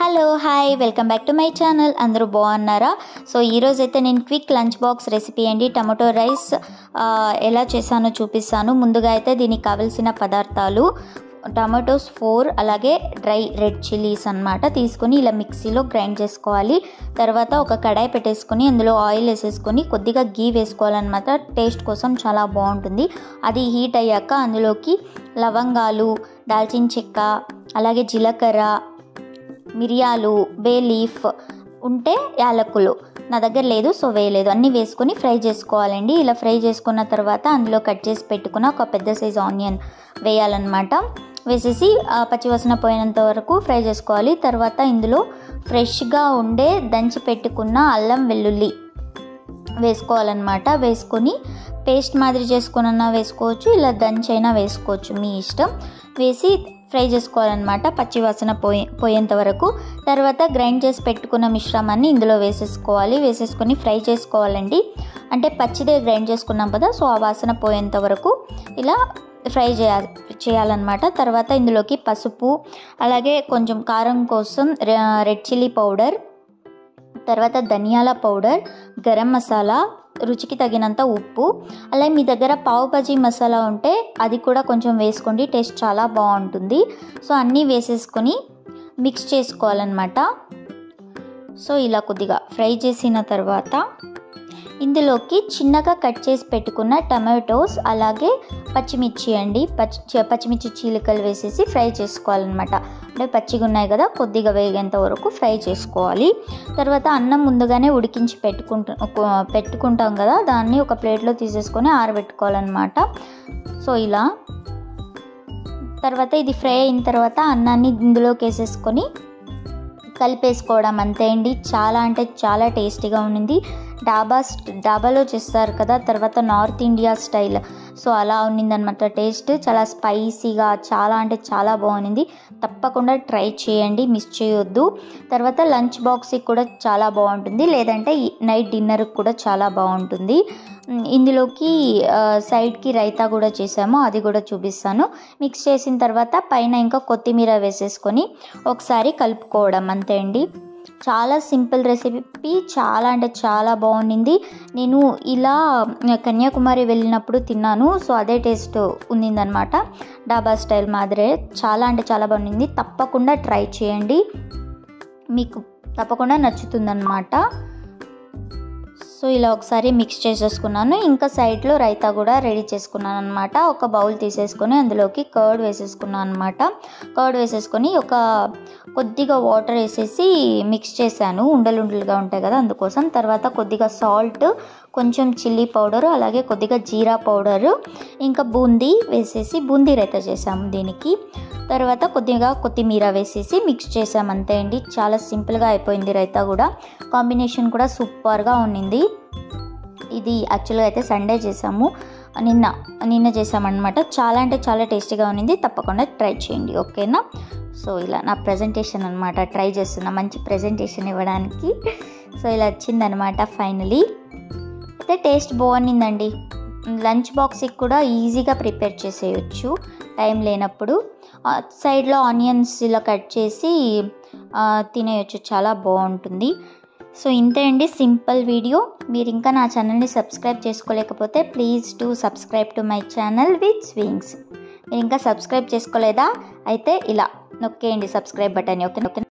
hello hi welcome back to my channel అందరూ బాగున్నారా so ఈరోజు అయితే నేను క్విక్ లంచ్ బాక్స్ రెసిపీ అండి టమాటో రైస్ ఆ, ఎలా చేశానో చూపిస్తాను ముందుగా అయితే దీనికి కావలసిన పదార్థాలు టమాటోస్ ఫోర్ అలాగే డ్రై రెడ్ చిల్లీస్ అన్నమాట తీసుకొని ఇలా మిక్సీలో గ్రైండ్ చేసుకోవాలి తర్వాత ఒక కడాయి పెట్టేసుకొని అందులో ఆయిల్ వేసేసుకొని కొద్దిగా గీ వేసుకోవాలన్నమాట టేస్ట్ కోసం చాలా బాగుంటుంది అది హీట్ అయ్యాక అందులోకి లవంగాలు దాల్చిన చెక్క అలాగే జీలకర్ర మిరియాలు బే లీఫ్ ఉంటే యాలకులు నా దగ్గర లేదు సో వేయలేదు అన్నీ వేసుకొని ఫ్రై చేసుకోవాలండి ఇలా ఫ్రై చేసుకున్న తర్వాత అందులో కట్ చేసి పెట్టుకున్న ఒక పెద్ద సైజ్ ఆనియన్ వేయాలన్నమాట వేసేసి ఆ, పచ్చివాసన పోయినంత వరకు ఫ్రై చేసుకోవాలి తర్వాత ఇందులో ఫ్రెష్గా ఉండే దంచి పెట్టుకున్న అల్లం వెల్లుల్లి వేసుకోవాలన్నమాట వేసుకొని పేస్ట్ మాదిరి చేసుకున్నా వేసుకోవచ్చు ఇలా దంచైనా వేసుకోవచ్చు మీ ఇష్టం వేసి ఫ్రై చేసుకోవాలన్నమాట పచ్చి వాసన పోయే పోయేంత వరకు తర్వాత గ్రైండ్ చేసి పెట్టుకున్న మిశ్రమాన్ని ఇందులో వేసేసుకోవాలి వేసేసుకొని ఫ్రై చేసుకోవాలండి అంటే పచ్చిదే గ్రైండ్ చేసుకున్నాం కదా సో ఆ వాసన పోయేంత వరకు ఇలా ఫ్రై చేయాలి చేయాలన్నమాట తర్వాత ఇందులోకి పసుపు అలాగే కొంచెం కారం కోసం రె- రెడ్ చిల్లీ పౌడర్ తర్వాత ధనియాల పౌడర్ గరం మసాలా రుచికి తగినంత ఉప్పు అలాగే మీ దగ్గర పావు బజీ మసాలా ఉంటే అది కూడా కొంచెం వేసుకోండి టేస్ట్ చాలా బాగుంటుంది సో అన్నీ వేసేసుకొని మిక్స్ చేసుకోవాలన్నమాట సో ఇలా కొద్దిగా ఫ్రై చేసిన తర్వాత ఇందులోకి చిన్నగా కట్ చేసి పెట్టుకున్న టమాటోస్ అలాగే పచ్చిమిర్చి అండి పచ్చి పచ్చిమిర్చి చీలికలు వేసేసి ఫ్రై చేసుకోవాలన్నమాట అంటే పచ్చిగా ఉన్నాయి కదా కొద్దిగా వేగేంత వరకు ఫ్రై చేసుకోవాలి తర్వాత అన్నం ముందుగానే ఉడికించి పెట్టుకుంటు పెట్టుకుంటాం కదా దాన్ని ఒక ప్లేట్లో తీసేసుకొని ఆరబెట్టుకోవాలన్నమాట సో ఇలా తర్వాత ఇది ఫ్రై అయిన తర్వాత అన్నాన్ని ఇందులోకి వేసేసుకొని కలిపేసుకోవడం అంతే అండి చాలా అంటే చాలా టేస్టీగా ఉండింది డాబా స్ట్- డాబాలో చేస్తారు కదా తర్వాత నార్త్ ఇండియా స్టైల్ సో అలా ఉన్నిందనమాట టేస్ట్ చాలా స్పైసీగా చాలా అంటే చాలా బాగుంది తప్పకుండా ట్రై చేయండి మిస్ చేయొద్దు తర్వాత లంచ్ బాక్స్కి కూడా చాలా బాగుంటుంది లేదంటే ఈ నైట్ డిన్నర్కి కూడా చాలా బాగుంటుంది ఉమ్, ఇందులోకి ఆ, సైడ్కి రైతా కూడా చేసాము అది కూడా చూపిస్తాను మిక్స్ చేసిన తర్వాత పైన ఇంకా కొత్తిమీర వేసేసుకొని ఒకసారి కలుపుకోవడం అంతే అండి చాలా సింపుల్ రెసిపీ చాలా అంటే చాలా బాగుండింది నేను ఇలా కన్యాకుమారి వెళ్ళినప్పుడు తిన్నాను సో అదే టేస్ట్ ఉండిందనమాట డాబా స్టైల్ మాదిరే చాలా అంటే చాలా బాగుండింది తప్పకుండా ట్రై చేయండి మీకు తప్పకుండా నచ్చుతుందన్నమాట సో ఇలా ఒకసారి మిక్స్ చేసేసుకున్నాను ఇంకా సైడ్లో రైతా కూడా రెడీ చేసుకున్నాను అనమాట ఒక బౌల్ తీసేసుకొని అందులోకి కర్డ్ వేసేసుకున్నాను అనమాట కర్డ్ వేసేసుకొని ఒక కొద్దిగా వాటర్ వేసేసి మిక్స్ చేశాను ఉండలు ఉండలుగా ఉంటాయి కదా అందుకోసం తర్వాత కొద్దిగా సాల్ట్ కొంచెం చిల్లీ పౌడర్ అలాగే కొద్దిగా జీరా పౌడర్ ఇంకా బూందీ వేసేసి బూందీ రైతా చేసాము దీనికి తర్వాత కొద్దిగా కొత్తిమీర వేసేసి మిక్స్ చేసాం అంతే అండి చాలా సింపుల్గా అయిపోయింది రైతా కూడా కాంబినేషన్ కూడా సూపర్గా ఉండింది ఇది యాక్చువల్గా అయితే సండే చేసాము నిన్న నిన్న చేసామన్నమాట చాలా అంటే చాలా టేస్టీగా ఉన్నింది తప్పకుండా ట్రై చేయండి ఓకేనా సో ఇలా నా ప్రజెంటేషన్ అనమాట ట్రై చేస్తున్నా మంచి ప్రజెంటేషన్ ఇవ్వడానికి సో ఇలా వచ్చిందనమాట ఫైనలీ అయితే టేస్ట్ బాగుండిందండి లంచ్ బాక్స్కి కూడా ఈజీగా ప్రిపేర్ చేసేయచ్చు టైం లేనప్పుడు ఆ, సైడ్లో ఆనియన్స్ ఇలా కట్ చేసి ఆ, తినేయచ్చు చాలా బాగుంటుంది సో ఇంతే అండి సింపుల్ వీడియో మీరు ఇంకా నా ఛానల్ని సబ్స్క్రైబ్ చేసుకోలేకపోతే please to subscribe to my channel with swings మీరు ఇంకా సబ్స్క్రైబ్ చేసుకోలేదా అయితే ఇలా నొక్కేయండి సబ్స్క్రైబ్ బటన్ ఓకే ఓకే